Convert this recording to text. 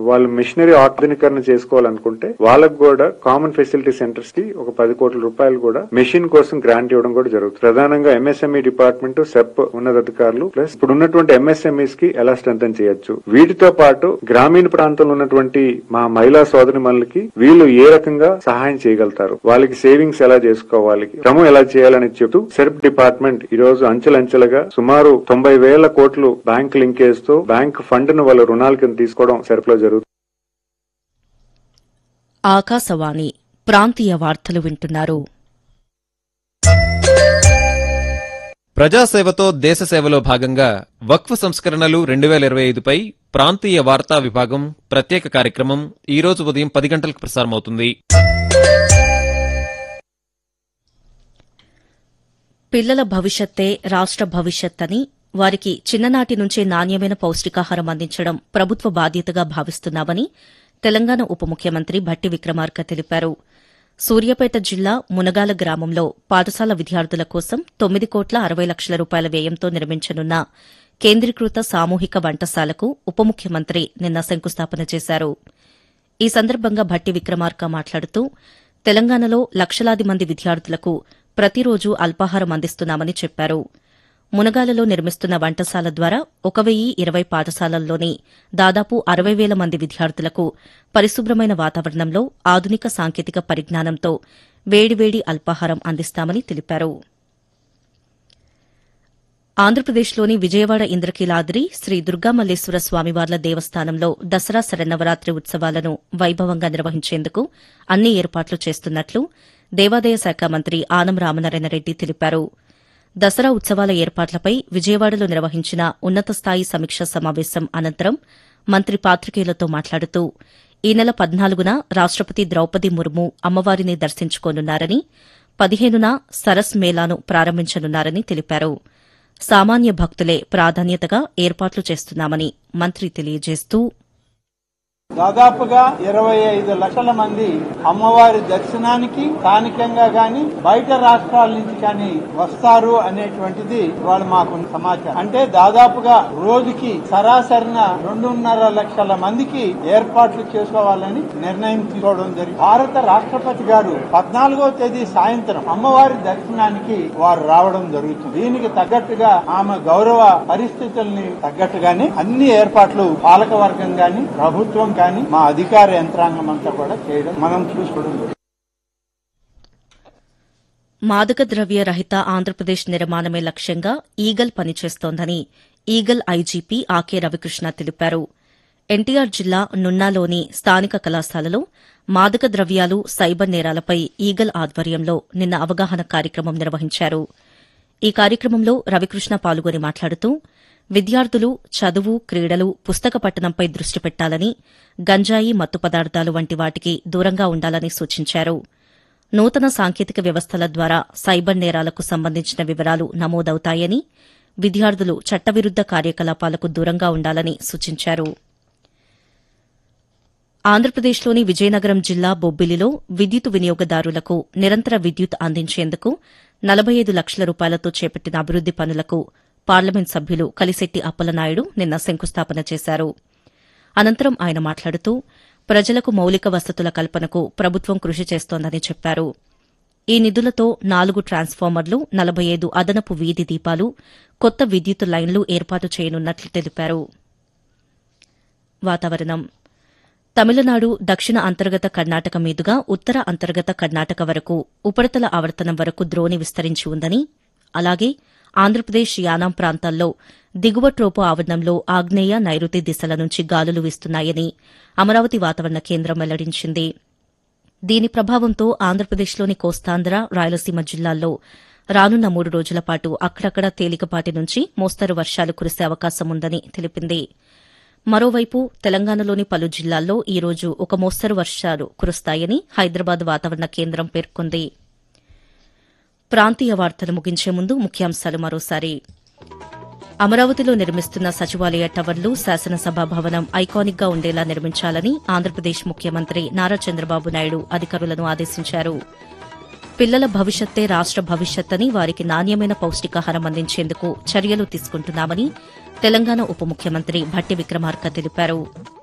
వాళ్ళు మిషనరీ ఆధునీకరణ చేసుకోవాలనుకుంటే వాళ్ళకు కూడా కామన్ ఫెసిలిటీ సెంటర్స్ కి ఒక పది కోట్ల రూపాయలు కూడా మెషిన్ కోసం గ్రాంట్ ఇవ్వడం కూడా జరుగుతుంది ప్రధానంగా ఎంఎస్ఎంఈ డిపార్ట్మెంట్ సెప్ ఉన్నతాధికారులు ప్లస్ ఇప్పుడు ఉన్నటువంటి ఎంఎస్ఎంఈస్ కి ఎలా స్ట్రెంథన్ చేయొచ్చు వీటితో పాటు గ్రామీణ ప్రాంతంలో ఉన్నటువంటి మా మహిళా సోదరి మనలకి వీళ్ళు ఏ రకంగా సహాయం చేయగలుగుతారు వాళ్ళకి సేవింగ్స్ ఎలా చేసుకోవాలి క్రమం ఎలా చేయాలని చెబుతూ సెర్ప్ డిపార్ట్మెంట్ ఈ రోజు అంచెలంచెలుగా సుమారు తొంభై వేల కోట్లు బ్యాంక్ లింకేజ్ తో బ్యాంక్ ఫండ్ ను వాళ్ళ రుణాల కింద తీసుకోవడం సెర్ప్ లో జరుగుతుంది ఆకాశవాణి ప్రాంతీయ వార్తలు వింటున్నారు ప్రజాసేవతో దేశ సేవలో భాగంగా వక్ఫ్ సంస్కరణలు రెండు వేల ఇరవై ఐదుపై ప్రాంతీయ వార్తా విభాగం ప్రత్యేక కార్యక్రమం ఈ రోజు ఉదయం పది గంటలకు ప్రసారమవుతుంది పిల్లల భవిష్యత్తే రాష్ట భవిష్యత్ అని వారికి చిన్ననాటి నుంచే నాణ్యమైన పౌష్టికాహారం అందించడం ప్రభుత్వ బాధ్యతగా భావిస్తున్నామని తెలంగాణ ఉప ముఖ్యమంత్రి భట్టి విక్రమార్క తెలిపారు సూర్యాపేట జిల్లా మునగాల గ్రామంలో పాఠశాల విద్యార్థుల కోసం తొమ్మిది కోట్ల అరవై లక్షల రూపాయల వ్యయంతో నిర్మించనున్న కేంద్రీకృత సామూహిక వంటశాలకు ఉప ముఖ్యమంత్రి నిన్న శంకుస్థాపన చేశారు ఈ సందర్భంగా భట్టి విక్రమార్క మాట్లాడుతూ తెలంగాణలో లక్షలాది మంది విద్యార్థులకు ప్రతిరోజు అల్పాహారం అందిస్తున్నామని చెప్పారు మునగాలలో నిర్మిస్తున్న వంటశాల ద్వారా ఒక వెయ్యి ఇరవై పాఠశాలల్లోని దాదాపు అరవై వేల మంది విద్యార్థులకు పరిశుభ్రమైన వాతావరణంలో ఆధునిక సాంకేతిక పరిజ్ఞానంతో వేడివేడి అల్పాహారం అందిస్తామని తెలిపారు ఆంధ్రప్రదేశ్లోని విజయవాడ ఇంద్రకీలాద్రి శ్రీ దుర్గామల్లేశ్వర స్వామివార్ల దేవస్థానంలో దసరా శరన్నవరాత్రి ఉత్సవాలను వైభవంగా నిర్వహించేందుకు అన్ని ఏర్పాట్లు చేస్తున్నట్లు దేవాదాయ శాఖ మంత్రి ఆనం రామనారాయణరెడ్డి తెలిపారు దసరా ఉత్సవాల ఏర్పాట్లపై విజయవాడలో నిర్వహించిన ఉన్నత స్థాయి సమీక్షా సమావేశం అనంతరం మంత్రి పాత్రికేయులతో మాట్లాడుతూ ఈ నెల పద్నాలుగున రాష్టపతి ద్రౌపది ముర్ము అమ్మవారిని దర్శించుకోనున్నారని పదిహేనున సరస్ మేళాను ప్రారంభించనున్నారని తెలిపారు సామాన్య భక్తులే ప్రాధాన్యతగా ఏర్పాట్లు చేస్తున్నామని మంత్రి తెలియజేస్తూ దాదాపుగా ఇరవై ఐదు లక్షల మంది అమ్మవారి దర్శనానికి స్థానికంగా గాని బయట రాష్ట్రాల నుంచి కానీ వస్తారు అనేటువంటిది వాళ్ళు మాకు సమాచారం అంటే దాదాపుగా రోజుకి సరాసరిన రెండున్నర లక్షల మందికి ఏర్పాట్లు చేసుకోవాలని నిర్ణయం తీసుకోవడం జరిగింది భారత రాష్ట్రపతి గారు పద్నాలుగో తేదీ సాయంత్రం అమ్మవారి దర్శనానికి వారు రావడం జరుగుతుంది దీనికి తగ్గట్టుగా ఆమె గౌరవ పరిస్థితుల్ని తగ్గట్టుగానే అన్ని ఏర్పాట్లు పాలక వర్గం గాని ప్రభుత్వం కానీ మా అధికార యంత్రాంగం అంతా కూడా చేయడం మనం చూసుకోవడం జరుగుతుంది. మాదక ద్రవ్య రహిత ఆంధ్రప్రదేశ్ నిర్మాణమే లక్ష్యంగా ఈగల్ పనిచేస్తోందని ఈగల్ ఐజీపీ ఆకే రవికృష్ణ తెలిపారు ఎన్టీఆర్ జిల్లా నున్నాలోని స్థానిక కళాశాలలో మాదక ద్రవ్యాలు సైబర్ నేరాలపై ఈగల్ ఆధ్వర్యంలో నిన్న అవగాహన కార్యక్రమం నిర్వహించారు ఈ కార్యక్రమంలో రవికృష్ణ పాల్గొని మాట్లాడుతూ విద్యార్థులు చదువు క్రీడలు పుస్తక పఠనంపై దృష్టి పెట్టాలని గంజాయి మత్తు పదార్థాలు వంటి వాటికి దూరంగా ఉండాలని సూచించారు నూతన సాంకేతిక వ్యవస్థల ద్వారా సైబర్ నేరాలకు సంబంధించిన వివరాలు నమోదవుతాయని విద్యార్థులు చట్టవిరుద్ద కార్యకలాపాలకు దూరంగా ఉండాలని సూచించారు ఆంధ్రప్రదేశ్లోని విజయనగరం జిల్లా బొబ్బిలిలో విద్యుత్ వినియోగదారులకు నిరంతర విద్యుత్ అందించేందుకు నలభై ఐదు లక్షల రూపాయలతో చేపట్టిన అభివృద్ది పనులకు పార్లమెంట్ సభ్యులు కలిశెట్టి అప్పలనాయుడు నిన్న శంకుస్థాపన చేశారు అనంతరం ఆయన మాట్లాడుతూ ప్రజలకు మౌలిక వసతుల కల్పనకు ప్రభుత్వం కృషి చేస్తోందని చెప్పారు ఈ నిధులతో నాలుగు ట్రాన్స్ఫార్మర్లు నలభై ఐదు అదనపు వీధి దీపాలు కొత్త విద్యుత్ లైన్లు ఏర్పాటు చేయనున్నట్లు తెలిపారు వాతావరణం తమిళనాడు దక్షిణ అంతర్గత కర్ణాటక మీదుగా ఉత్తర అంతర్గత కర్ణాటక వరకు ఉపరితల ఆవర్తనం వరకు ద్రోణి విస్తరించి ఉందని అలాగే ఆంధ్రప్రదేశ్ యానాం ప్రాంతాల్లో దిగువ ట్రోపు ఆవరణంలో ఆగ్నేయ నైరుతి దిశల నుంచి గాలులు వీస్తున్నాయని అమరావతి వాతావరణ కేంద్రం వెల్లడించింది దీని ప్రభావంతో ఆంధ్రప్రదేశ్లోని కోస్తాంధ్ర రాయలసీమ జిల్లాల్లో రానున్న మూడు రోజుల పాటు అక్కడక్కడ తేలికపాటి నుంచి మోస్తరు వర్షాలు కురిసే అవకాశం ఉందని తెలిపింది మరోవైపు తెలంగాణలోని పలు జిల్లాల్లో ఈ రోజు ఒక మోస్తరు వర్షాలు కురుస్తాయని హైదరాబాద్ వాతావరణ కేంద్రం పేర్కొంది ప్రాంతీయ వార్తలు ముగించే ముందు ముఖ్యాంశాలు మరోసారి అమరావతిలో నిర్మిస్తున్న సచివాలయ టవర్లు శాసనసభ భవనం ఐకానిక్ గా ఉండేలా నిర్మించాలని ఆంధ్రప్రదేశ్ ముఖ్యమంత్రి నారా చంద్రబాబు నాయుడు అధికారులను ఆదేశించారు పిల్లల భవిష్యత్తే రాష్ట భవిష్యత్ అని వారికి నాణ్యమైన పౌష్టికాహారం అందించేందుకు చర్యలు తీసుకుంటున్నామని తెలంగాణ ఉప ముఖ్యమంత్రి భట్టి విక్రమార్క తెలిపారు